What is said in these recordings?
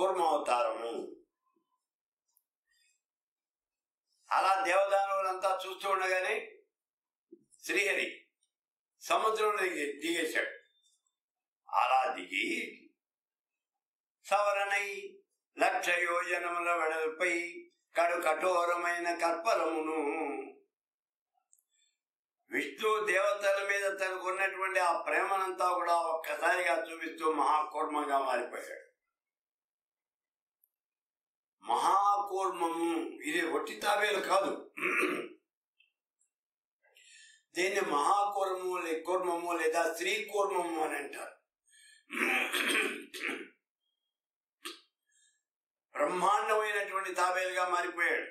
కూర్మావతారము అలా దేవదానవులంతా చూస్తూ ఉండగానే శ్రీహరి సముద్రంలో దిగి దిగేశాడు అలా దిగి సవరణై లక్ష యోజనముల వెడల్పై కడు కఠోరమైన కర్పరమును విష్ణు దేవతల మీద తనకు ఉన్నటువంటి ఆ ప్రేమనంతా కూడా ఒక్కసారిగా చూపిస్తూ మహాకూర్మంగా మారిపోయాడు మహాకూర్మము ఇది ఒట్టి తాబేలు కాదు దీన్ని మహాకూర్మము లే కూర్మము లేదా స్త్రీ కూర్మము అని అంటారు బ్రహ్మాండమైనటువంటి తాబేలుగా మారిపోయాడు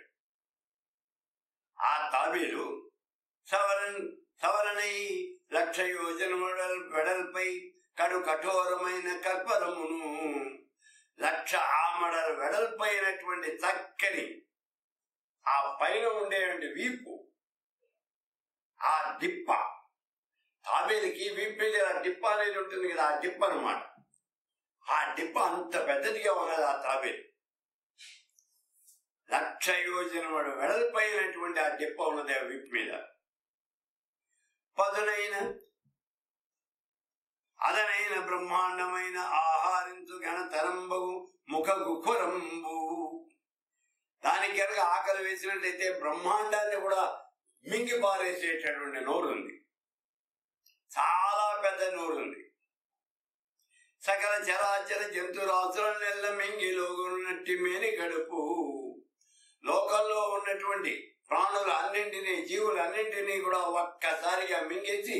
ఆ తాబేలు సవరన్ సవరణై లక్ష యోజనముల వెడల్పై కడు కఠోరమైన కర్పరమును లక్ష ఆమడల వెడల్పైనటువంటి చక్కని ఆ పైన ఉండేటువంటి వీపు ఆ డిప్ప తాబేలికి వీపు మీద ఆ డిప్ప అనేది ఉంటుంది కదా ఆ డిప్ప అనమాట ఆ డిప్ప అంత పెద్దదిగా ఉన్నది ఆ తాబేలు లక్ష యోజనముల వెడల్పైనటువంటి ఆ డిప్ప ఉన్నది ఆ వీపు మీద పదునైన అదనైన బ్రహ్మాండమైన ఆహారించు ఘనతరంబగు ముఖ గుఖురంబు దానికి కనుక ఆకలి వేసినట్లయితే బ్రహ్మాండాన్ని కూడా మింగి పారేసేటటువంటి నోరు ఉంది చాలా పెద్ద నోరు ఉంది సకల చరాచర జంతురాసుల నెల్ల మింగి లోగున్నట్టి మేని గడుపు లోకంలో ఉన్నటువంటి ప్రాణులు అన్నింటినీ జీవులు అన్నింటినీ కూడా ఒక్కసారిగా మింగేసి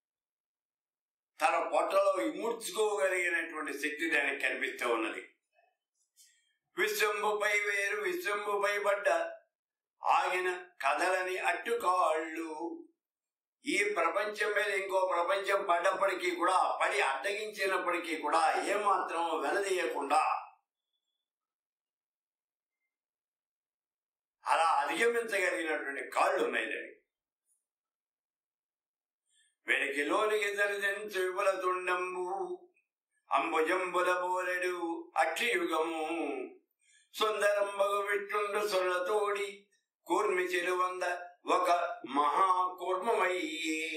తన పొట్టలో ఇముడ్చుకోగలిగినటువంటి శక్తి దానికి కనిపిస్తూ ఉన్నది విశ్వంబుపై వేరు విశ్వంబుపై పడ్డ ఆగిన కథలని అట్టుకాళ్ళు ఈ ప్రపంచం మీద ఇంకో ప్రపంచం పడ్డప్పటికీ కూడా పడి అడ్డగించినప్పటికీ కూడా ఏమాత్రం వెనదీయకుండా అలా అధిగమించగలిగినటువంటి కాళ్ళు ఉన్నాయి దానికి వెలికి లోనికి దరిదించు విపుల తుండంబు అంబుజంబుల బోలెడు అక్షయుగము సుందరంబగు విట్టుండు సొల్లతోడి కూర్మి చెలువంద ఒక మహాకూర్మమయ్యే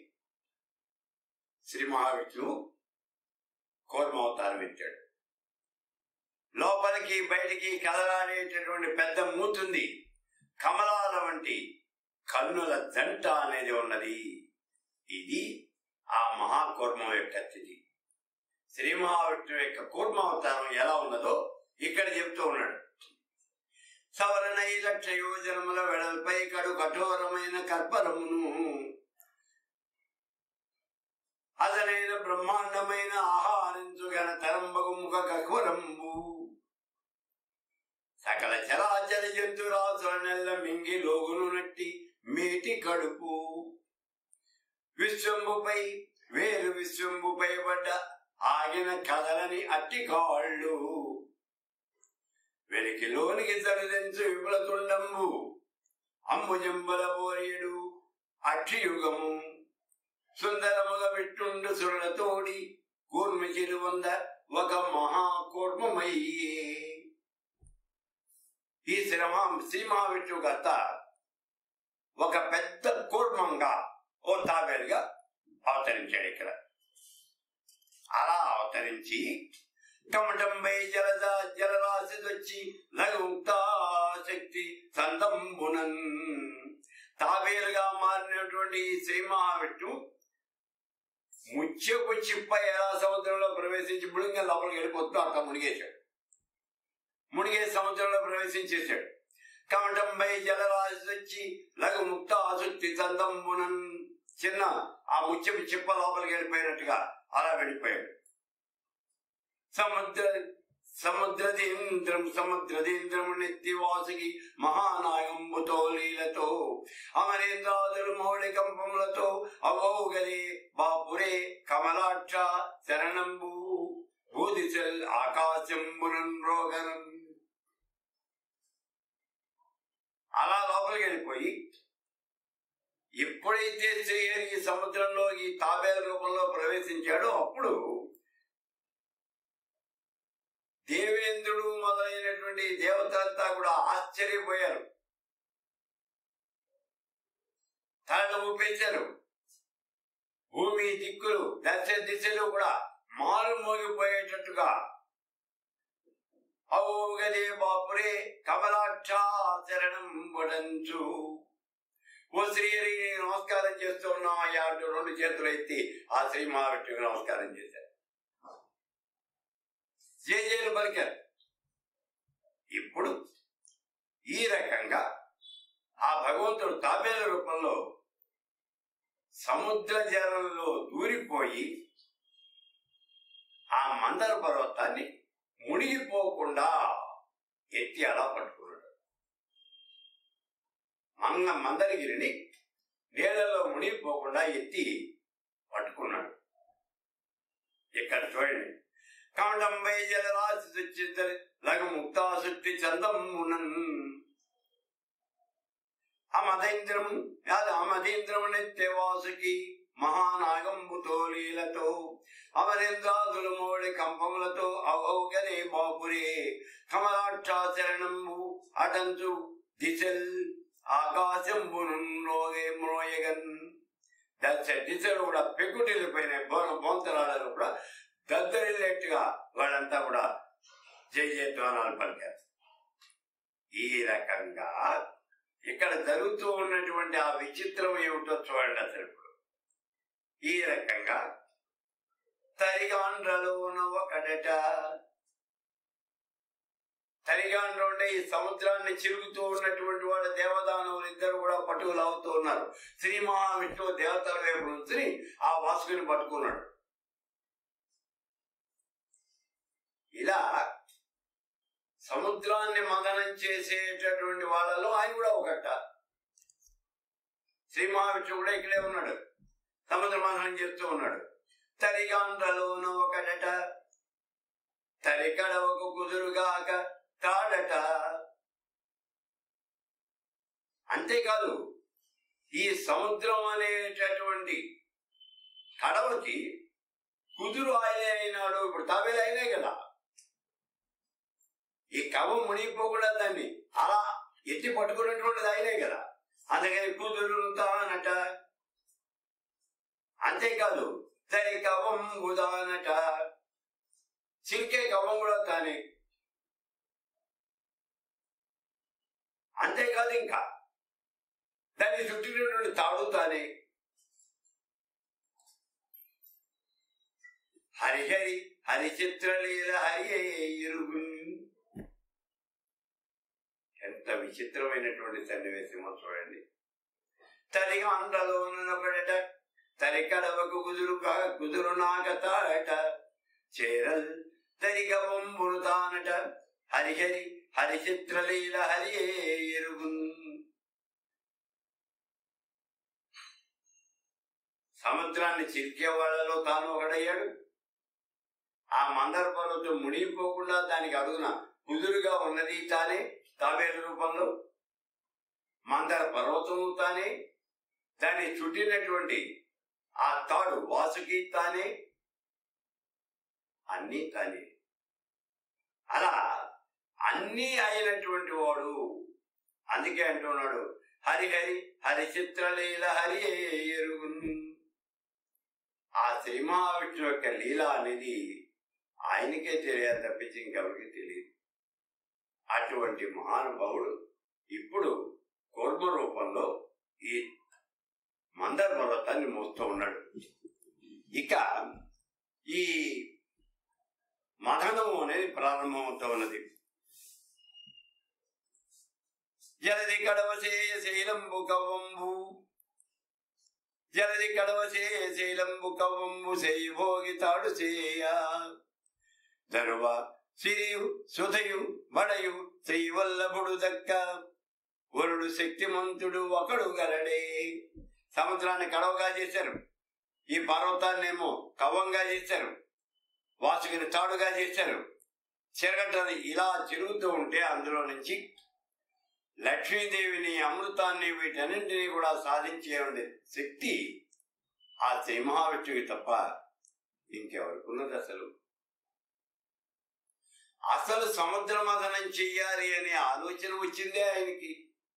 శ్రీ మహావిష్ణువు కూర్మావతారం ఎత్తాడు లోపలికి బయటికి కదలాడేటటువంటి పెద్ద మూతుంది కమలాల వంటి కన్నుల జంట అనేది ఉన్నది ఇది ఆ మహాకూర్మం యొక్క స్థితి శ్రీ మహావిష్ణువు యొక్క కూర్మావతారం ఎలా ఉన్నదో ఇక్కడ చెప్తూ ఉన్నాడు సవరణై లక్ష యోజనముల వెడల్పై కడు కఠోరమైన కర్పరమును అదనైన బ్రహ్మాండమైన ఆహారించు గణ తరంబగు ముఖ కఠోరంబు సకల చరాచర జంతురాసుల నెల్ల మింగి లోగును నట్టి మేటి కడుపు విశ్వంబుపై వేరు విశ్వంబుపై పడ్డ ఆగిన కథలని అట్టి కాళ్ళు వెలికి లోనికి తరదించు విపుల తుండంబు అంబుజంబల బోరియడు అక్షియుగము సుందరముగ విట్టుండు సురలతోడి కూర్మి చిరువంద ఒక మహాకూర్మమయ్యే ఈ శ్రమ శ్రీ మహావిష్ణు గత ఒక పెద్ద కూర్మంగా ఓ తాబేలుగా అవతరించాడు ఇక్కడ అలా అవతరించి కమటంపై జలద జలరాశి వచ్చి లఘుక్తా శక్తి సందంబునన్ తాబేలుగా మారినటువంటి ఈ శ్రీ మహావిష్ణు ముత్యపు చిప్ప ఎలా సముద్రంలో ప్రవేశించి ముడిగా లోపలికి వెళ్ళిపోతుందో అక్కడ మునిగేశాడు మునిగే సముద్రంలో ప్రవేశించేశాడు కమటంపై జలరాశి వచ్చి లఘు ముక్త ఆసక్తి సందంబునన్ చిన్న ఆ ముత్యపు చిప్ప లోపలికి వెళ్ళిపోయినట్టుగా అలా వెళ్ళిపోయాడు సముద్ర సముద్రదీంద్రం సముద్రదీంద్రం నెత్తివాసుకి మహానాయంబుతో లీలతో అమరేంద్రాదులు మౌళికంపములతో అవౌగలే బాపురే కమలాక్ష శరణంబు భూదిశల్ ఆకాశంబునన్ రోగనం అలా లోపలికి వెళ్ళిపోయి ఎప్పుడైతే శ్రీహరి ఈ సముద్రంలో ఈ తాబేల రూపంలో ప్రవేశించాడో అప్పుడు దేవేంద్ర దేవేంద్రుడు మొదలైనటువంటి దేవతలంతా కూడా ఆశ్చర్యపోయారు తలను ఊపేశారు భూమి దిక్కులు దశ దిశలు కూడా మారు మోగిపోయేటట్టుగా ఔగదే బాపురే కమలాక్షా శరణం వడంచు ఓ శ్రీహరి నమస్కారం చేస్తూ ఉన్నాం అయ్యా అంటూ రెండు చేతులు ఎత్తి ఆ శ్రీ మహావిష్ణువుకి నమస్కారం చేశారు జేజేలు పలికారు ఇప్పుడు ఈ రకంగా ఆ భగవంతుడు తాబేల రూపంలో సముద్ర జలంలో దూరిపోయి ఆ మందర పర్వతాన్ని మునిగిపోకుండా ఎత్తి అలా పట్టుకున్నాడు మంగ మందరగిరిని నీళ్ళలో మునిగిపోకుండా ఎత్తి పట్టుకున్నాడు ఇక్కడ చూడండి కమటంపై జలరాశి సుచిద్దరి లఘు ముక్తా సుట్టి చందమునన్ అమధేంద్రం అది అమధేంద్రము నెత్తెవాసుకి మహానాగంబుతో లీలతో అమరేంద్రాదులు మోడి కంపములతో ఔగనే బాపురే కమలాక్షాచరణంబు అటంచు దిశల్ ఆకాశంబును మ్రోగే మ్రోయగన్ దశ దిశలు కూడా పెక్కుటిల్లిపోయిన బోన బొంతరాడలు కూడా దద్దరిల్లేట్టుగా వాళ్ళంతా కూడా జై జయధ్వానాలు పలికారు ఈ రకంగా ఇక్కడ జరుగుతూ ఉన్నటువంటి ఆ విచిత్రం ఏమిటో చూడండి అసలు ఇప్పుడు ఈ రకంగా తరిగాండ్రలోన ఒకడట తరిగాండ్ర ఉండే ఈ సముద్రాన్ని చిరుగుతూ ఉన్నటువంటి వాళ్ళ దేవదానవులు ఇద్దరు కూడా పట్టుకులు అవుతూ ఉన్నారు శ్రీ మహావిష్ణువు దేవతల వైపు నుంచి ఆ వాసుకుని పట్టుకున్నాడు ఇలా సముద్రాన్ని మదనం చేసేటటువంటి వాళ్ళలో ఆయన కూడా ఒకట శ్రీ మహావిష్ణువు కూడా ఇక్కడే ఉన్నాడు సముద్ర మదనం చేస్తూ ఉన్నాడు తరిగాండ్రలోన ఒకడట తరికడ ఒక కుదురుగాక తాడట అంతేకాదు ఈ సముద్రం అనేటటువంటి కడవకి కుదురు ఆయనే అయినాడు ఇప్పుడు తాబేలు అయినాయి కదా ఈ కవం మునిగిపోకుండా దాన్ని అలా ఎత్తి పట్టుకున్నటువంటిది ఆయనే కదా అందుకని కుదురు తానట అంతేకాదు తరి కవం ఉదానట చిరికే కవం కూడా తానే అంతేకాదు ఇంకా దాన్ని చుట్టినటువంటి తాడు తానే హరిహరి హరిచిత్రలీల హరి ఎరుగు ఎంత విచిత్రమైనటువంటి సన్నివేశమో చూడండి తరిగా అండలోనొకడట తరికడవకు కుదురుగా కుదురు నాగతాడట చేరల్ తరిగవంబును తానట హరిహరి హరిచిత్రలీల హరి ఎరుగు సముద్రాన్ని చిరికే వాళ్ళలో తాను ఒకడయ్యాడు ఆ మందర పర్వతం మునిగిపోకుండా దానికి అడుగున కుదురుగా ఉన్నది తానే తాబేలు రూపంలో మందర పర్వతము తానే దాన్ని చుట్టినటువంటి ఆ తాడు వాసుకి తానే అన్నీ తానే అలా అన్నీ అయినటువంటి వాడు అందుకే అంటున్నాడు హరిహరి హరి చిత్రలీల హరి ఎరుగు ఆ శ్రీ మహావిష్ణు యొక్క లీల అనేది ఆయనకే తెలియాలి తప్పించి ఇంకెవరికి తెలియదు అటువంటి మహానుభావుడు ఇప్పుడు కూర్మ రూపంలో ఈ మందర పర్వతాన్ని మోస్తూ ఉన్నాడు ఇక ఈ మథనము అనేది ప్రారంభమవుతూ ఉన్నది జలది కడవసే శైలంబు కవ్వంబు జలది కడవసే శైలంబు కవ్వంబు చేయి భోగి తాడు చేయ ధరువ సిరియు సుధయు బడయు శ్రీవల్లభుడు దక్క వరుడు శక్తిమంతుడు ఒకడు గలడే సముద్రాన్ని కడవగా చేశారు ఈ పర్వతాన్నేమో కవ్వంగా చేశారు వాసుకిని తాడుగా చేశారు చిరగట్టని ఇలా తిరుగుతూ ఉంటే అందులో నుంచి లక్ష్మీదేవిని అమృతాన్ని వీటన్నింటినీ కూడా సాధించే ఉండే శక్తి ఆ శ్రీ మహావిష్ణువుకి తప్ప ఇంకెవరికి ఉన్నది అసలు అసలు సముద్ర మథనం చెయ్యాలి అనే ఆలోచన వచ్చిందే ఆయనకి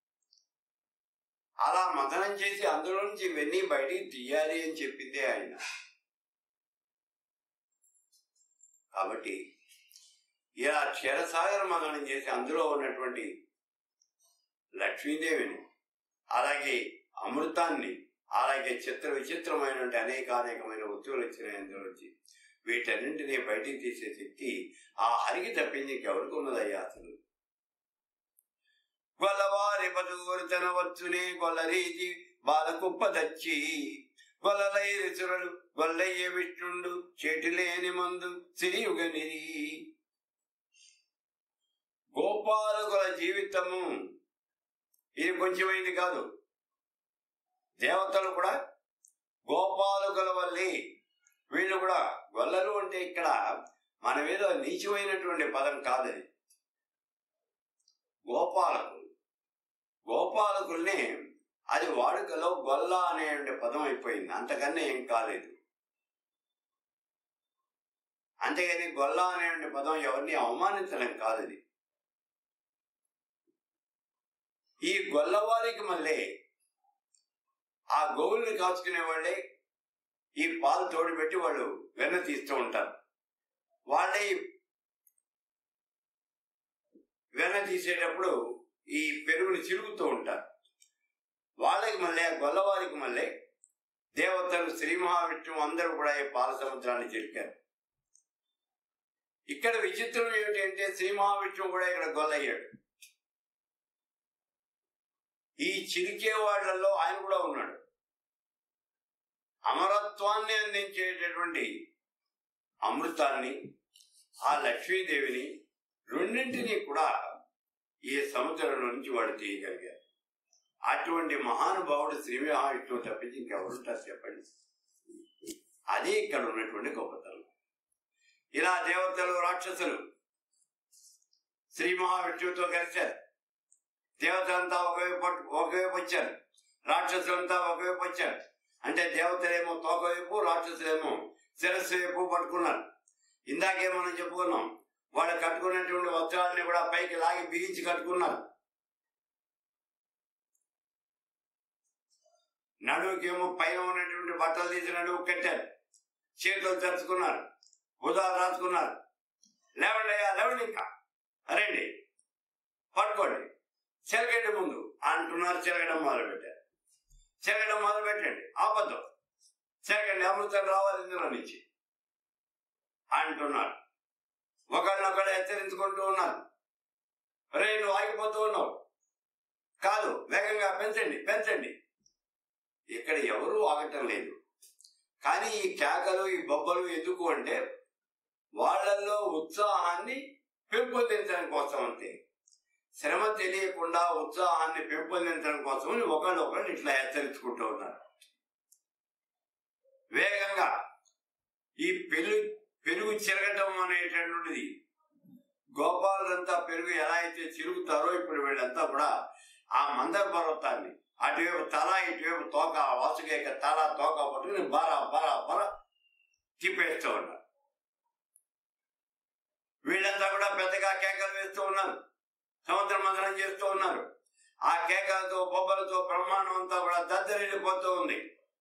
అలా మథనం చేసి అందులో నుంచి ఇవన్నీ బయటికి తీయాలి అని చెప్పిందే ఆయన కాబట్టి ఇలా క్షీరసాగర మథనం చేసి అందులో ఉన్నటువంటి లక్ష్మీదేవిని అలాగే అమృతాన్ని అలాగే చిత్ర విచిత్రమైనటువంటి అనేక అనేకమైన వస్తువులు వచ్చినాయి అందులోంచి వీటన్నింటినీ బయటికి తీసే శక్తి ఆ హరికి తప్పింది ఇంకెవరికి ఉన్నదయ్యా అసలు గొల్లవారి బతుకురు తన వచ్చునే గొల్లరీతి బాలకుప్ప దచ్చి గొల్లలైరిసురులు గొల్లయ్య విష్ణుండు చెటిలేని మందు సిరియుగనిరి గోపాలకుల జీవితము ఇది కొంచెమైంది కాదు దేవతలు కూడా గోపాలకుల వల్లే వీళ్ళు కూడా గొల్లలు అంటే ఇక్కడ మన మీద నీచమైనటువంటి పదం కాదని గోపాలకులు గోపాలకుల్ని అది వాడుకలో గొల్ల అనే పదం అయిపోయింది అంతకన్నా ఏం కాలేదు అంతేగాని గొల్ల అనే పదం ఎవరిని అవమానించడం కాదది ఈ గొల్లవారికి మళ్ళీ ఆ గోవుల్ని కాచుకునే వాళ్ళే ఈ పాలు తోడుపెట్టి వాళ్ళు వెన్న తీస్తూ ఉంటారు వాళ్ళే ఈ వెన్న తీసేటప్పుడు ఈ పెరుగుని చిరుగుతూ ఉంటారు వాళ్ళకి మళ్ళీ ఆ గొల్లవారికి మళ్ళీ దేవతలు శ్రీ మహావిష్ణువు అందరూ కూడా ఈ పాల సముద్రాన్ని చిలికారు ఇక్కడ విచిత్రం ఏమిటంటే శ్రీ మహావిష్ణువు కూడా ఇక్కడ గొల్లయ్యాడు ఈ చిలికే వాళ్ళల్లో ఆయన కూడా ఉన్నాడు అమరత్వాన్ని అందించేటటువంటి అమృతాన్ని ఆ లక్ష్మీదేవిని రెండింటినీ కూడా ఈ సముద్రం నుంచి వాడు తీయగలిగారు అటువంటి మహానుభావుడు శ్రీ మహావిష్ణువు తప్పించి ఇంకెవరుంటారు చెప్పండి అదే ఇక్కడ ఉన్నటువంటి గొప్పతనం ఇలా దేవతలు రాక్షసులు శ్రీ మహావిష్ణువుతో కలిశారు దేవతలంతా ఒకవైపు పట్టు- ఒకవైపు వచ్చారు రాక్షసులంతా ఒకవైపు వచ్చారు అంటే దేవతలేమో తోక వైపు రాక్షసులేమో శిరస్సు వైపు పట్టుకున్నారు ఇందాకే మనం చెప్పుకున్నాం వాళ్ళు కట్టుకున్నటువంటి వస్త్రాలని కూడా పైకి లాగి బిగించి కట్టుకున్నారు నడువుకేమో పైన ఉన్నటువంటి బట్టలు తీసి నడువు కట్టారు చేతులు తెరుచుకున్నారు ఉదాలు రాసుకున్నారు లేవండి అయ్యా లేవండి ఇంకా అరేండి పట్టుకోండి చెరగండి ముందు అంటున్నారు చెరగడం మొదలు పెట్టారు చెరగడం మొదలు పెట్టండి ఆపద్దు చెరగండి అమృతం రావాలి ఇందులో నుంచి అంటున్నారు ఒకళ్ళనొకళ్ళు హెచ్చరించుకుంటూ ఉన్నారు రే నువ్వు ఆగిపోతూ ఉన్నావు కాదు వేగంగా పెంచండి పెంచండి ఇక్కడ ఎవరూ ఆగటం లేదు కానీ ఈ కేకలు ఈ బొబ్బలు ఎందుకు అంటే వాళ్ళల్లో ఉత్సాహాన్ని పెంపొందించడం కోసం అంతే శ్రమ తెలియకుండా ఉత్సాహాన్ని పెంపొందించడం కోసం ఒకళ్ళు ఒకళ్ళు ఇట్లా హెచ్చరించుకుంటూ ఉన్నారు వేగంగా ఈ పెరుగు పెరుగు చిరగటం అనేటటువంటిది గోపాలంతా పెరుగు ఎలా అయితే చిరుగుతారో ఇప్పుడు వీళ్ళంతా కూడా ఆ మందర పర్వతాన్ని అటువైపు తల ఇటువైపు తోక వాసుకేక తల తోక పట్టుకుని బర బర బర తిప్పేస్తూ ఉన్నారు వీళ్ళంతా కూడా పెద్దగా కేకలు వేస్తూ ఉన్నారు సముద్ర మందనం చేస్తూ ఉన్నారు ఆ కేకలతో బొబ్బలతో బ్రహ్మాండం అంతా కూడా దద్దరిల్లిపోతూ ఉంది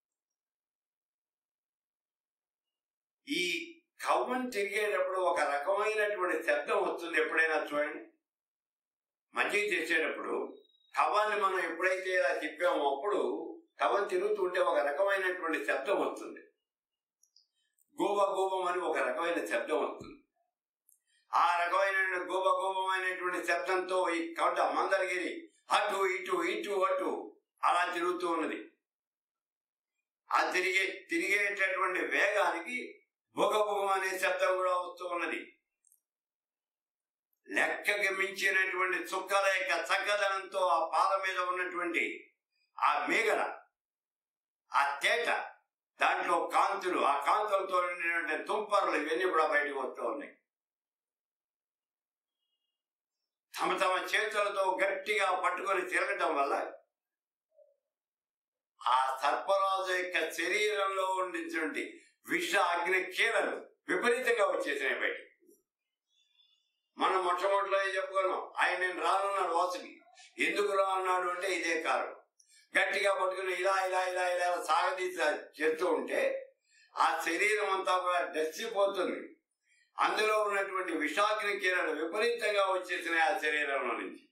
ఈ కవ్వం తిరిగేటప్పుడు ఒక రకమైనటువంటి శబ్దం వస్తుంది ఎప్పుడైనా చూడండి మజ్జిగ చేసేటప్పుడు కవ్వాన్ని మనం ఎప్పుడైతే ఇలా తిప్పామో అప్పుడు కవ్వం తిరుగుతుంటే ఒక రకమైనటువంటి శబ్దం వస్తుంది గోబ గోబం అని ఒక రకమైన శబ్దం వస్తుంది ఆ రకమైన గోబ గోబమైనటువంటి శబ్దంతో ఈ కౌట మందరగిరి అటు ఇటు ఇటు అటు అలా తిరుగుతూ ఉన్నది ఆ తిరిగే తిరిగేటటువంటి వేగానికి భుగభుగం అనే శబ్దం కూడా వస్తూ ఉన్నది లెక్కకి మించినటువంటి చుక్కల యొక్క చక్కదనంతో ఆ పాల మీద ఉన్నటువంటి ఆ మేగల ఆ తేట దాంట్లో కాంతులు ఆ కాంతులతో నిండినటువంటి తుంపర్లు ఇవన్నీ కూడా బయటకు వస్తూ ఉన్నాయి తమ తమ చేతులతో గట్టిగా పట్టుకొని తిరగటం వల్ల ఆ సర్పరాజు యొక్క శరీరంలో ఉండినటువంటి విష అగ్ని కీలలు విపరీతంగా వచ్చేసినాయి బయట మొట్టమొదటిలో చెప్పుకున్నాం ఆయన నేను రానున్నాడు వాసుకి ఎందుకు రానున్నాడు అంటే ఇదే కారణం గట్టిగా పట్టుకుని ఇలా ఇలా ఇలా ఇలా సాగదీసి చేస్తూ ఉంటే ఆ శరీరం అంతా కూడా డస్సిపోతుంది అందులో ఉన్నటువంటి విషాగ్ని కిరణాలు విపరీతంగా వచ్చేసినాయి ఆ శరీరంలో నుంచి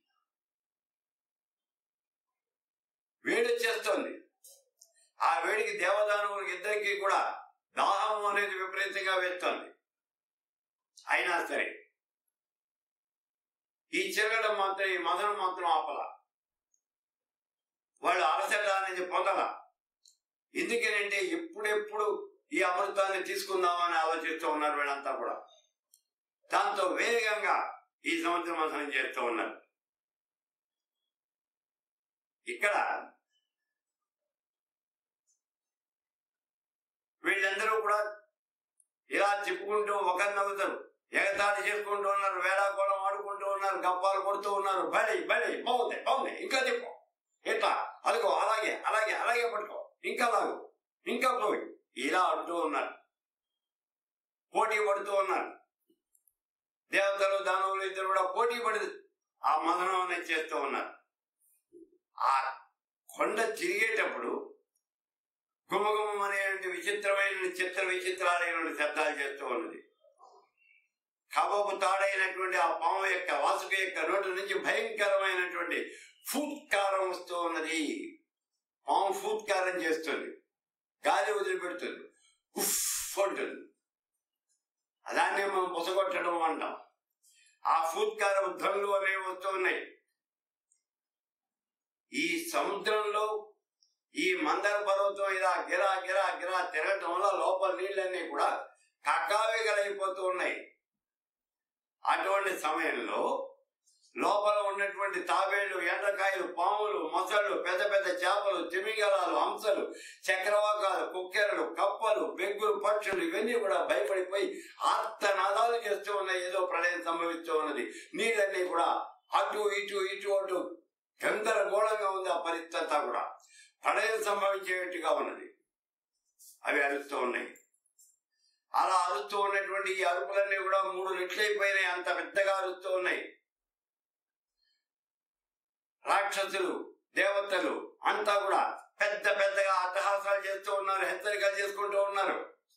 వేడి వచ్చేస్తుంది ఆ వేడికి దేవదానవులకి ఇద్దరికి కూడా దాహం అనేది విపరీతంగా వేస్తుంది అయినా సరే ఈ చిరగడం మాత్రం ఈ మదనం మాత్రం ఆపల వాళ్ళు అలసట అనేది పొందల ఎందుకనంటే ఎప్పుడెప్పుడు ఈ అమృతాన్ని తీసుకుందామని ఆలోచిస్తూ ఉన్నారు వీళ్ళంతా కూడా దాంతో వేగంగా ఈ సముద్ర మథనం చేస్తూ ఉన్నారు ఇక్కడ వీళ్ళందరూ కూడా ఇలా చెప్పుకుంటూ ఒకరు నవ్వుతారు ఎగతాళి చేసుకుంటూ ఉన్నారు వేళాకోళం ఆడుకుంటూ ఉన్నారు గప్పాలు కొడుతూ ఉన్నారు బలి బలి బాగుంది బాగుంది ఇంకా చెప్పు ఇట్లా అదిగో అలాగే అలాగే అలాగే పట్టుకో ఇంకా లాగు ఇంకా పోయి ఇలా అంటూ ఉన్నారు పోటీ పడుతూ ఉన్నారు దేవతలు దానవులు ఇద్దరు కూడా పోటీ పడి ఆ మదనం అనేది చేస్తూ ఉన్నారు ఆ కొండ తిరిగేటప్పుడు గుమగుమం అనేటువంటి విచిత్రమైన చిత్ర విచిత్రాలైన శబ్దాలు చేస్తూ ఉన్నది కబపు తాడైనటువంటి ఆ పాము యొక్క వాసుక యొక్క నోటి నుంచి భయంకరమైనటువంటి ఫూత్కారం వస్తూ ఉన్నది పాము ఫూత్కారం చేస్తుంది గాలి వదిలిపెడుతుంది ఉఫ్ అంటుంది దాన్నే మనం బుసగొట్టడం అంటాం ఆ ఫూత్కారం ధ్వనులు అనేవి వస్తూ ఉన్నాయి ఈ సముద్రంలో ఈ మందర పర్వతం ఇలా గిరా గిరా గిరా తిరగటం వల్ల లోపల నీళ్ళన్నీ కూడా కక్కావికలైపోతూ ఉన్నాయి అటువంటి సమయంలో లోపల ఉన్నటువంటి తాబేళ్లు ఎండ్రకాయలు పాములు మొసళ్ళు పెద్ద పెద్ద చేపలు తిమింగలాలు హంసలు చక్రవాకాలు కుక్కెరలు కప్పలు బెగ్గులు పక్షులు ఇవన్నీ కూడా భయపడిపోయి ఆర్తనాదాలు చేస్తూ ఉన్నాయి ఏదో ప్రళయం సంభవిస్తూ ఉన్నది నీళ్ళన్నీ కూడా అటు ఇటు ఇటు అటు గందరగోళంగా ఉంది ఆ పరిస్థితి అంతా కూడా ప్రళయం సంభవించేట్టుగా ఉన్నది అవి అరుస్తూ ఉన్నాయి అలా అరుస్తూ ఉన్నటువంటి ఈ అరుపులన్నీ కూడా మూడు రెట్లయిపోయినాయి అంత పెద్దగా అరుస్తూ ఉన్నాయి రాక్షసులు దేవతలు అంతా కూడా పెద్ద పెద్దగా అట్టహాసాలు చేస్తూ ఉన్నారు హెచ్చరికలు చేసుకుంటూ ఉన్నారు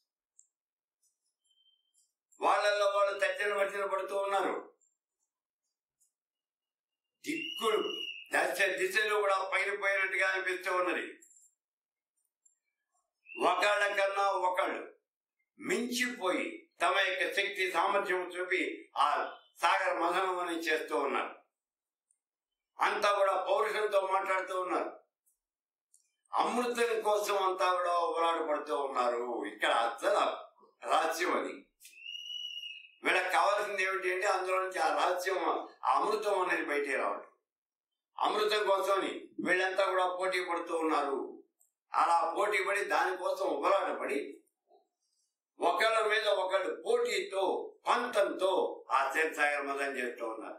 వాళ్ళల్లో వాళ్ళు తజ్జన వచ్చిన పడుతూ ఉన్నారు దిక్కులు దశ దిశలు కూడా పగిలిపోయినట్టుగా అనిపిస్తూ ఉన్నది ఒకళ్ళ కన్నా ఒకళ్ళు మించిపోయి తమ యొక్క శక్తి సామర్థ్యం చూపి ఆ సాగర మదనం అని చేస్తూ ఉన్నారు అంతా కూడా పౌరుషంతో మాట్లాడుతూ ఉన్నారు అమృతం కోసం అంతా కూడా పోరాటపడుతూ ఉన్నారు ఇక్కడ అసలు రహస్యం అది వీళ్ళకి కావాల్సింది ఏమిటి అంటే అందులో నుంచి ఆ రహస్యం ఆ అమృతం అనేది బయటికి రావడం అమృతం కోసమని వీళ్ళంతా కూడా పోటీ పడుతూ ఉన్నారు అలా పోటీ పడి దానికోసం పోరాటపడి ఒకళ్ళ మీద ఒకళ్ళు పోటీతో పంతంతో ఆ శేర్సాగర్ మదం చేస్తూ ఉన్నారు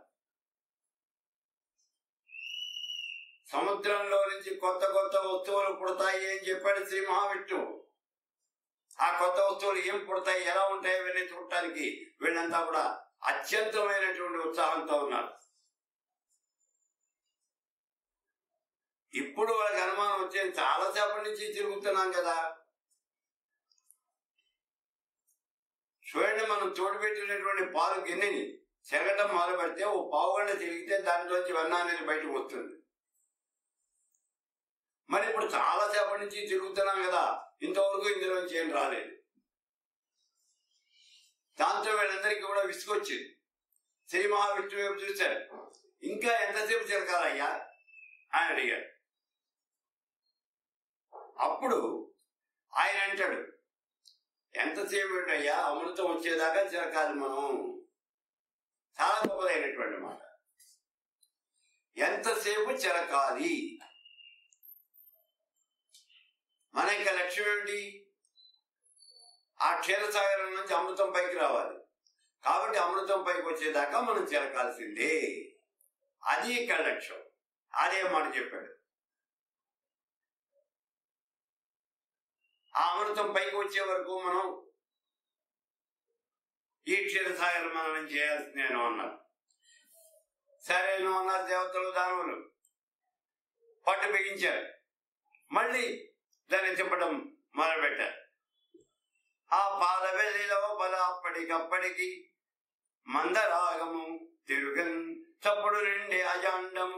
సముద్రంలో నుంచి కొత్త కొత్త వస్తువులు పుడతాయి అని చెప్పాడు శ్రీ మహావిష్ణువు ఆ కొత్త వస్తువులు ఏం పుడతాయి ఎలా ఉంటాయి ఇవన్నీ చూడటానికి వీళ్ళంతా కూడా అత్యంతమైనటువంటి ఉత్సాహంతో ఉన్నారు ఇప్పుడు వాళ్ళకి అనుమానం వచ్చేది చాలాసేపటి నుంచి తిరుగుతున్నాం కదా చూడండి మనం తోడుపెట్టినటువంటి పాలు గిన్నెని చెరగటం మొదలు పెడితే ఓ పావు గంట తిరిగితే దాంట్లోంచి వెన్న అనేది బయటకు వస్తుంది మరి ఇప్పుడు చాలా సేపటి నుంచి తిరుగుతున్నాం కదా ఇంతవరకు ఇందులోంచి ఏం రాలేదు దాంతో వీళ్ళందరికీ కూడా విసుకొచ్చింది శ్రీ మహావిష్ణువు వైపు చూశారు ఇంకా ఎంతసేపు చిరకాలయ్యా అని అడిగాడు అప్పుడు ఆయన అంటాడు ఎంతసేపు అయ్యా అమృతం వచ్చేదాకా చిరకాలి మనం చాలా గొప్పదైనటువంటి మాట ఎంతసేపు చిరకాలి మన యొక్క లక్ష్యం ఏమిటి ఆ క్షీరసాగరం నుంచి అమృతం పైకి రావాలి కాబట్టి అమృతం పైకి వచ్చేదాకా మనం చిరకాల్సిందే అది ఇక్కడ లక్ష్యం అదే మాట చెప్పాడు ఆ అమృతం పైకి వచ్చే వరకు మనం ఈ క్షీరసాగర మననం చేయాల్సిందేనో అన్నారు సరేను అన్నారు దేవతలు దానవులు పట్టు బిగించారు మళ్ళీ దాన్ని తిప్పడం మొదలుపెట్టారు ఆ పాల వెళ్ళి లోపల అప్పటికప్పటికి మందరాగము తిరుగన్ చప్పుడు నిండి అజాండము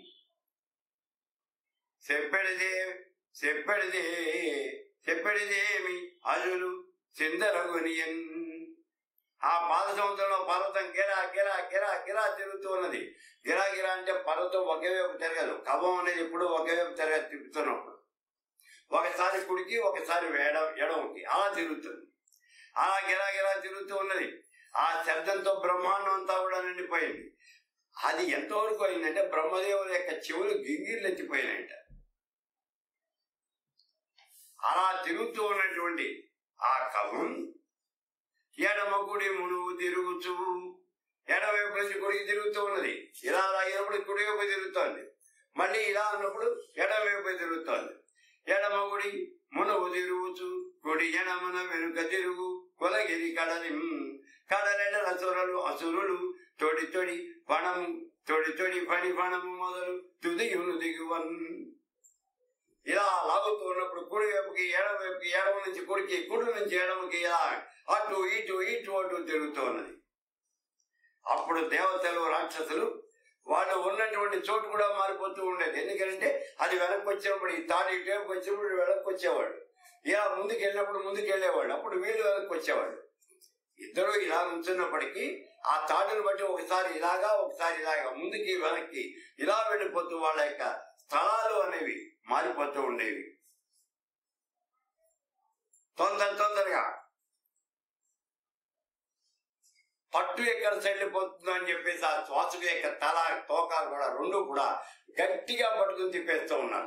చెప్పెడిదే చెప్పెడిదే చెప్పెడిదేమి అజులు చిందరగునియన్ ఆ పాద సముద్రంలో పర్వతం గిరా గిరా గిరా గిరా తిరుగుతూ ఉన్నది గిరా గిరా అంటే పర్వతం ఒకే వైపు తిరగదు కవం అనేది ఎప్పుడు ఒకే వైపు తిరగదు తిప్పుతున్నప్పుడు ఒకసారి కుడికి ఒకసారి ఎడ ఎడమకి అలా తిరుగుతుంది అలా గిరా గిరా తిరుగుతూ ఉన్నది ఆ శబ్దంతో బ్రహ్మాండం అంతా కూడా నిండిపోయింది అది ఎంతవరకు అయిందంటే బ్రహ్మదేవుల యొక్క చెవులు గింగిర్లు ఎత్తిపోయినాయట అలా తిరుగుతూ ఉన్నటువంటి ఆ కవం ఎడమ కుడి మునుగు తిరుగుచు ఎడమవైపు నుంచి కుడికి తిరుగుతూ ఉన్నది ఇలా లాగినప్పుడు కుడివైపు తిరుగుతోంది మళ్ళీ ఇలా అన్నప్పుడు ఎడమవైపు తిరుగుతోంది ఎడమ గుడి మునుగు తిరుగుచు కుడి ఎడమన వెనుక తిరుగు కొలగిరి కడలి కడలెడ అసురులు అసురులు తొడి తొడి పణము తొడి తొడి పడి పణము మొదలు తుదియును దిగువన్ ఇలా లాగుతూ ఉన్నప్పుడు కుడి వైపుకి ఎడమ వైపుకి ఎడమ నుంచి కుడికి కుడి నుంచి ఎడమకి ఇలా అటు ఇటు ఇటు అటు తిరుగుతూ ఉన్నది అప్పుడు దేవతలు రాక్షసులు వాళ్ళు ఉన్నటువంటి చోటు కూడా మారిపోతూ ఉండేది ఎందుకంటే అది వెనక్కి వచ్చినప్పుడు ఈ తాడు ఇటు వైపుకి వచ్చినప్పుడు వెనక్కి వచ్చేవాడు ఇలా ముందుకు వెళ్ళినప్పుడు ముందుకు వెళ్ళేవాడు అప్పుడు వీళ్ళు వెనక్కి వచ్చేవాడు ఇద్దరు ఇలా నుంచున్నప్పటికీ ఆ తాడును బట్టి ఒకసారి ఇలాగా ఒకసారి ఇలాగా ముందుకి వెనక్కి ఇలా వెళ్ళిపోతూ వాళ్ళ యొక్క స్థలాలు అనేవి మారిపోతూ ఉండేవి తొందర తొందరగా పట్టు ఎక్కడ చెల్లిపోతుందో అని చెప్పేసి ఆ శ్వాసకు యొక్క తల తోకాలు కూడా రెండు కూడా గట్టిగా పట్టుకుని తిప్పేస్తూ ఉన్నారు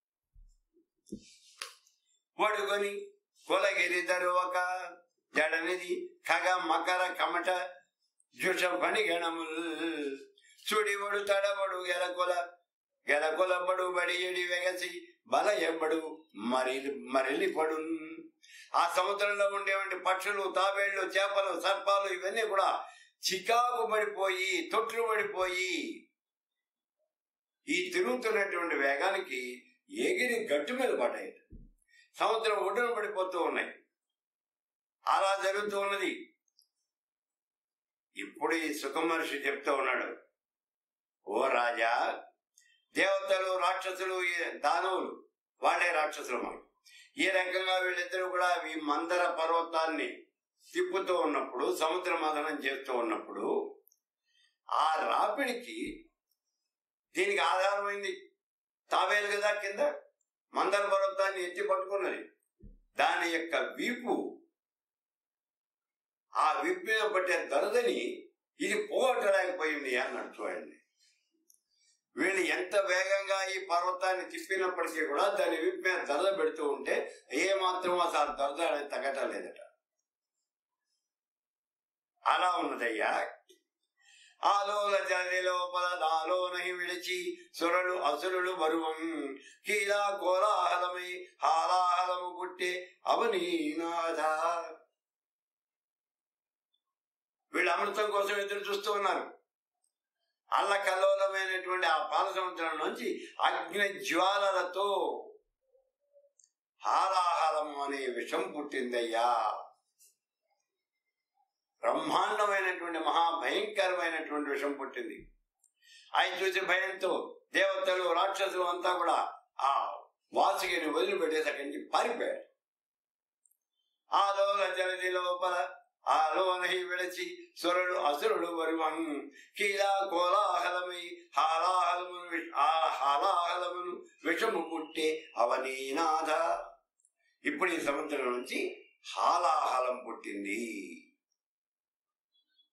వడుకొని కొలగిరి దరువక జడనిది ఖగ మకర కమట జుష గణముల్ సుడివడు తడబడు గెలకొల గెలకొలబడు బడి ఎడి వెగసి బల ఎబ్బడు మరి మరిల్లిపడు ఆ సముద్రంలో ఉండేటువంటి పక్షులు తాబేళ్లు చేపలు సర్పాలు ఇవన్నీ కూడా చికాకు పడిపోయి తొట్లు పడిపోయి ఈ తిరుగుతున్నటువంటి వేగానికి ఎగిరి గట్టు మీద పడ్డాయి సముద్రం ఒడ్డున పడిపోతూ ఉన్నాయి అలా జరుగుతూ ఉన్నది ఇప్పుడు ఈ సుఖమహర్షి చెప్తూ ఉన్నాడు ఓ రాజా దేవతలు రాక్షసులు ఈ దానవులు వాళ్ళే రాక్షసులు మనకు ఈ రకంగా వీళ్ళిద్దరూ కూడా ఈ మందర పర్వతాన్ని తిప్పుతూ ఉన్నప్పుడు సముద్ర మదనం చేస్తూ ఉన్నప్పుడు ఆ రాపిడికి దీనికి ఆధారమైంది తావేలు కదా కింద మందర పర్వతాన్ని ఎత్తి పట్టుకున్నది దాని యొక్క వీపు ఆ వీపు మీద పట్టే దరదని ఇది పోగొట్టలేకపోయింది అన్నాడు చూడండి వీళ్ళు ఎంత వేగంగా ఈ పర్వతాన్ని తిప్పినప్పటికీ కూడా దాని వీపు మీద దరద పెడుతూ ఉంటే ఏ మాత్రం అసలు దరద అనేది తగ్గటం లేదట అలా ఉన్నదయ్యా ఆలోల జలి లోపల నాలోనహి విడిచి సురలు అసురులు బరువం కీలా కోలాహలమై హాలాహలము పుట్టే అవనీనాథ వీళ్ళు అమృతం కోసం ఎదురు చూస్తూ ఉన్నారు అల్ల కల్లోలమైనటువంటి ఆ పాల సముద్రం నుంచి అగ్ని జ్వాలలతో హాలాహలము అనే విషం పుట్టిందయ్యా బ్రహ్మాండమైనటువంటి మహాభయంకరమైనటువంటి విషం పుట్టింది ఆయన చూసి భయంతో దేవతలు రాక్షసులు అంతా కూడా ఆ వాసుగిని వదిలిపెట్టేసి అక్కడి నుంచి పారిపోయారు ఆలోల జలది లోపల ఆలోనహి విడచి సురుడు అసురుడు వరువం కీలా కోలాహలమై హాలాహలమును ఆ హాలాహలమును విషము పుట్టే అవనీనాథ ఇప్పుడు ఈ సముద్రం నుంచి హాలాహలం పుట్టింది